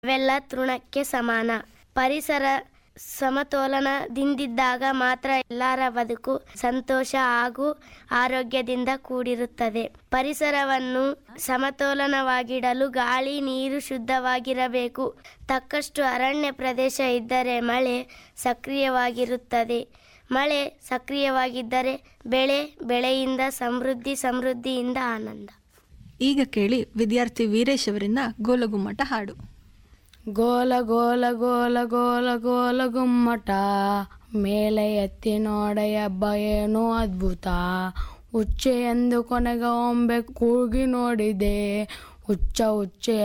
ಅವೆಲ್ಲ ತೃಣಕ್ಕೆ ಸಮಾನ ಪರಿಸರ ಸಮತೋಲನದಿಂದಿದ್ದಾಗ ಮಾತ್ರ ಎಲ್ಲರ ಬದುಕು ಸಂತೋಷ ಹಾಗೂ ಆರೋಗ್ಯದಿಂದ ಕೂಡಿರುತ್ತದೆ ಪರಿಸರವನ್ನು ಸಮತೋಲನವಾಗಿಡಲು ಗಾಳಿ ನೀರು ಶುದ್ಧವಾಗಿರಬೇಕು ತಕ್ಕಷ್ಟು ಅರಣ್ಯ ಪ್ರದೇಶ ಇದ್ದರೆ ಮಳೆ ಸಕ್ರಿಯವಾಗಿರುತ್ತದೆ ಮಳೆ ಸಕ್ರಿಯವಾಗಿದ್ದರೆ ಬೆಳೆ ಬೆಳೆಯಿಂದ ಸಮೃದ್ಧಿ ಸಮೃದ್ಧಿಯಿಂದ ಆನಂದ ಈಗ ಕೇಳಿ ವಿದ್ಯಾರ್ಥಿ ವೀರೇಶ್ ಅವರಿಂದ ಗೋಲಗುಮ್ಮಟ ಹಾಡು ಗೋಲ ಗೋಲ ಗೋಲ ಗೋಲ ಗೋಲ ಗುಮ್ಮಟ ಮೇಲೆ ಎತ್ತಿ ನೋಡೆಯ ಏನು ಅದ್ಭುತ ಉಚ್ಚೆ ಎಂದು ಕೊನೆಗೆ ಒಮ್ಮೆ ಕೂಗಿ ನೋಡಿದೆ ಹುಚ್ಚ ಹುಚ್ಚೆ